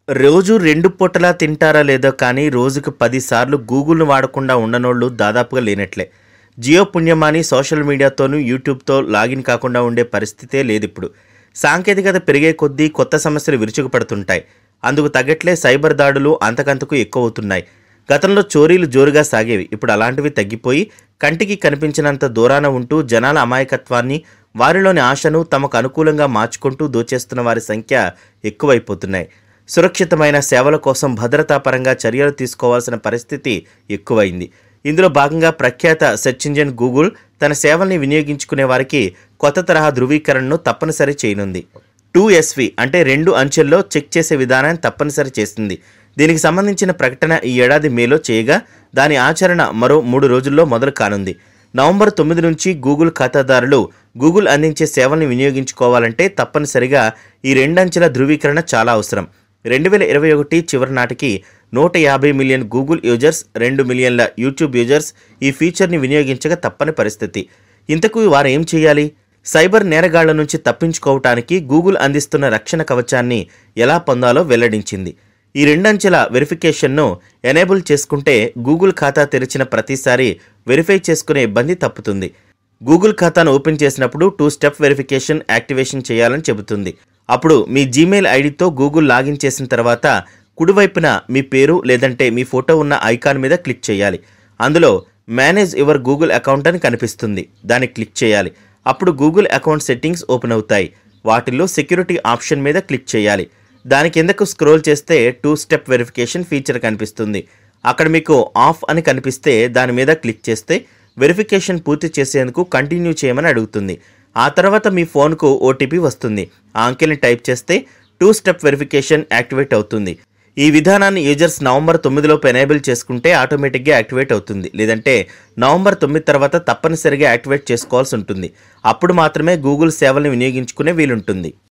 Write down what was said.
రోజు రెండు పూటలా తింటారా లేదో కానీ రోజుకు పదిసార్లు గూగుల్ను వాడకుండా ఉండనోళ్ళు దాదాపుగా లేనట్లే జియో పుణ్యమాని సోషల్ మీడియాతోనూ యూట్యూబ్తో లాగిన్ కాకుండా ఉండే పరిస్థితే లేదు ఇప్పుడు సాంకేతికత పెరిగే కొద్దీ కొత్త సమస్యలు విరుచుకుపడుతుంటాయి అందుకు తగ్గట్లే సైబర్ దాడులు అంతకంతకు ఎక్కువ అవుతున్నాయి గతంలో చోరీలు జోరుగా సాగేవి ఇప్పుడు అలాంటివి తగ్గిపోయి కంటికి కనిపించినంత దూరాన ఉంటూ జనాల అమాయకత్వాన్ని వారిలోని ఆశను తమకు అనుకూలంగా మార్చుకుంటూ దోచేస్తున్న వారి సంఖ్య ఎక్కువైపోతున్నాయి సురక్షితమైన సేవల కోసం భద్రతాపరంగా చర్యలు తీసుకోవాల్సిన పరిస్థితి ఎక్కువైంది ఇందులో భాగంగా ప్రఖ్యాత సెర్చ్ ఇంజిన్ గూగుల్ తన సేవల్ని వినియోగించుకునే వారికి కొత్త తరహా ధృవీకరణను తప్పనిసరి చేయనుంది టూ ఎస్వి అంటే రెండు అంచెల్లో చెక్ చేసే విధానాన్ని తప్పనిసరి చేస్తుంది దీనికి సంబంధించిన ప్రకటన ఈ ఏడాది మేలో చేయగా దాని ఆచరణ మరో మూడు రోజుల్లో మొదలు కానుంది నవంబర్ తొమ్మిది నుంచి గూగుల్ ఖాతాదారులు గూగుల్ అందించే సేవల్ని వినియోగించుకోవాలంటే తప్పనిసరిగా ఈ రెండంచెల ధృవీకరణ చాలా అవసరం రెండు వేల ఇరవై ఒకటి చివరి నాటికి నూట యాభై మిలియన్ గూగుల్ యూజర్స్ రెండు మిలియన్ల యూట్యూబ్ యూజర్స్ ఈ ఫీచర్ని వినియోగించక తప్పని పరిస్థితి ఇంతకు వారు ఏం చేయాలి సైబర్ నేరగాళ్ల నుంచి తప్పించుకోవటానికి గూగుల్ అందిస్తున్న రక్షణ కవచాన్ని ఎలా పొందాలో వెల్లడించింది ఈ రెండంచెల వెరిఫికేషన్ను ఎనేబుల్ చేసుకుంటే గూగుల్ ఖాతా తెరిచిన ప్రతిసారి వెరిఫై చేసుకునే ఇబ్బంది తప్పుతుంది గూగుల్ ఖాతాను ఓపెన్ చేసినప్పుడు టూ స్టెప్ వెరిఫికేషన్ యాక్టివేషన్ చేయాలని చెబుతుంది అప్పుడు మీ జీమెయిల్ ఐడితో గూగుల్ లాగిన్ చేసిన తర్వాత కుడివైపున మీ పేరు లేదంటే మీ ఫోటో ఉన్న ఐకాన్ మీద క్లిక్ చేయాలి అందులో మేనేజ్ యువర్ గూగుల్ అకౌంట్ అని కనిపిస్తుంది దాన్ని క్లిక్ చేయాలి అప్పుడు గూగుల్ అకౌంట్ సెట్టింగ్స్ ఓపెన్ అవుతాయి వాటిల్లో సెక్యూరిటీ ఆప్షన్ మీద క్లిక్ చేయాలి దాని కిందకు స్క్రోల్ చేస్తే టూ స్టెప్ వెరిఫికేషన్ ఫీచర్ కనిపిస్తుంది అక్కడ మీకు ఆఫ్ అని కనిపిస్తే దాని మీద క్లిక్ చేస్తే వెరిఫికేషన్ పూర్తి చేసేందుకు కంటిన్యూ చేయమని అడుగుతుంది ఆ తర్వాత మీ ఫోన్కు ఓటీపీ వస్తుంది ఆ అంకెల్ని టైప్ చేస్తే టూ స్టెప్ వెరిఫికేషన్ యాక్టివేట్ అవుతుంది ఈ విధానాన్ని యూజర్స్ నవంబర్ తొమ్మిదిలోపు ఎనేబుల్ చేసుకుంటే ఆటోమేటిక్గా యాక్టివేట్ అవుతుంది లేదంటే నవంబర్ తొమ్మిది తర్వాత తప్పనిసరిగా యాక్టివేట్ చేసుకోవాల్సి ఉంటుంది అప్పుడు మాత్రమే గూగుల్ సేవల్ని వినియోగించుకునే వీలుంటుంది